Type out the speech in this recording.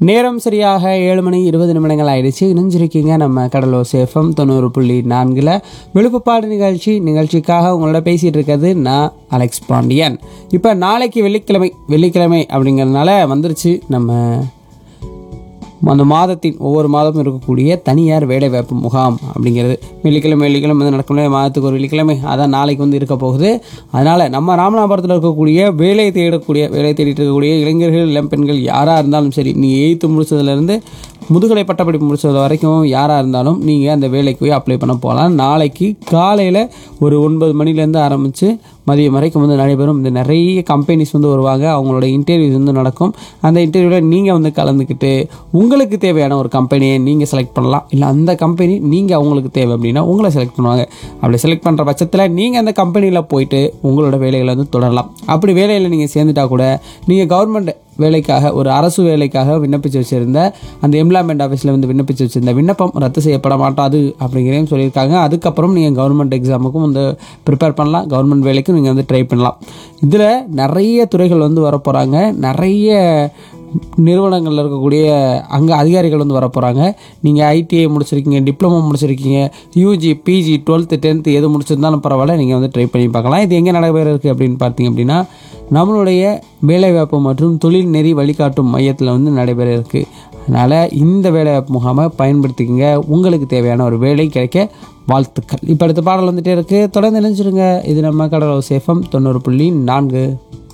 நேரம் சரியாக ஏழு மணி இருபது நிமிடங்கள் ஆயிடுச்சு இணைஞ்சிருக்கீங்க நம்ம கடலூர் சேஃபம் தொண்ணூறு புள்ளி நான்கில் விழுப்புப்பாடு நிகழ்ச்சி நிகழ்ச்சிக்காக உங்களோட பேசிகிட்டு இருக்கிறது நான் அலெக்ஸ் பாண்டியன் இப்போ நாளைக்கு வெள்ளிக்கிழமை வெள்ளிக்கிழமை அப்படிங்கிறதுனால வந்துருச்சு நம்ம அந்த மாதத்தின் ஒவ்வொரு மாதமும் இருக்கக்கூடிய தனியார் வேலைவாய்ப்பு முகாம் அப்படிங்கிறது வெள்ளிக்கிழமை வெள்ளிக்கிழமை வந்து நடக்கும் இல்லையா, மாதத்துக்கு ஒரு வெள்ளிக்கிழமை அதான் நாளைக்கு வந்து இருக்க போகுது அதனால் நம்ம ராமநாதபுரத்தில் இருக்கக்கூடிய வேலை தேடக்கூடிய வேலை தேடிட்டு இருக்கக்கூடிய இளைஞர்கள் இளம்பெண்கள் யாராக இருந்தாலும் சரி நீ எயித்து முடிச்சதுலேருந்து முதுகலை பட்டப்படிப்பு முடிச்சது வரைக்கும் யாராக இருந்தாலும் நீங்கள் அந்த வேலைக்கு போய் அப்ளை பண்ண போகலாம் நாளைக்கு காலையில் ஒரு ஒன்பது மணிலேருந்து ஆரம்பித்து மதியம் வரைக்கும் வந்து நடைபெறும் இந்த நிறைய கம்பெனிஸ் வந்து வருவாங்க அவங்களோட இன்டர்வியூஸ் வந்து நடக்கும் அந்த இன்டர்வியூவில் நீங்கள் வந்து கலந்துக்கிட்டு உங்களுக்கு தேவையான ஒரு கம்பெனியை நீங்கள் செலக்ட் பண்ணலாம் இல்லை அந்த கம்பெனி நீங்கள் அவங்களுக்கு தேவை அப்படின்னா உங்களை செலக்ட் பண்ணுவாங்க அப்படி செலக்ட் பண்ணுற பட்சத்தில் நீங்கள் அந்த கம்பெனியில் போயிட்டு உங்களோட வேலைகளை வந்து தொடரலாம் அப்படி வேலையில் நீங்கள் சேர்ந்துட்டா கூட நீங்கள் கவர்மெண்ட் வேலைக்காக ஒரு அரசு வேலைக்காக விண்ணப்பிச்சு வச்சிருந்த அந்த எம்ப்ளாய்மெண்ட் ஆஃபீஸில் வந்து விண்ணப்பிச்சு வச்சிருந்த விண்ணப்பம் ரத்து செய்யப்பட மாட்டாது அப்படிங்கிறதையும் சொல்லியிருக்காங்க அதுக்கப்புறம் நீங்கள் கவர்மெண்ட் எக்ஸாமுக்கும் வந்து ப்ரிப்பேர் பண்ணலாம் கவர்மெண்ட் வேலைக்கும் நீங்கள் வந்து ட்ரை பண்ணலாம் இதில் நிறைய துறைகள் வந்து வர போகிறாங்க நிறைய நிறுவனங்களில் இருக்கக்கூடிய அங்கே அதிகாரிகள் வந்து வர போகிறாங்க நீங்கள் ஐடிஐ முடிச்சிருக்கீங்க டிப்ளமோ முடிச்சிருக்கீங்க யூஜி பிஜி டுவெல்த்து டென்த்து எது முடிச்சிருந்தாலும் பரவாயில்ல நீங்கள் வந்து ட்ரை பண்ணி பார்க்கலாம் இது எங்கே நடைபெற இருக்குது அப்படின்னு பார்த்தீங்க அப்படின்னா நம்மளுடைய வேலைவாய்ப்பு மற்றும் தொழில் நெறி வழிகாட்டும் மையத்தில் வந்து நடைபெற இருக்குது அதனால் இந்த வேலைவாய்ப்பு முகாமை பயன்படுத்திக்கங்க உங்களுக்கு தேவையான ஒரு வேலை கிடைக்க வாழ்த்துக்கள் இப்போ அடுத்த பாடல் வந்துட்டே இருக்குது தொடர்ந்து நினைச்சிருங்க இது நம்ம கடலோ சேஃபம் தொண்ணூறு புள்ளி நான்கு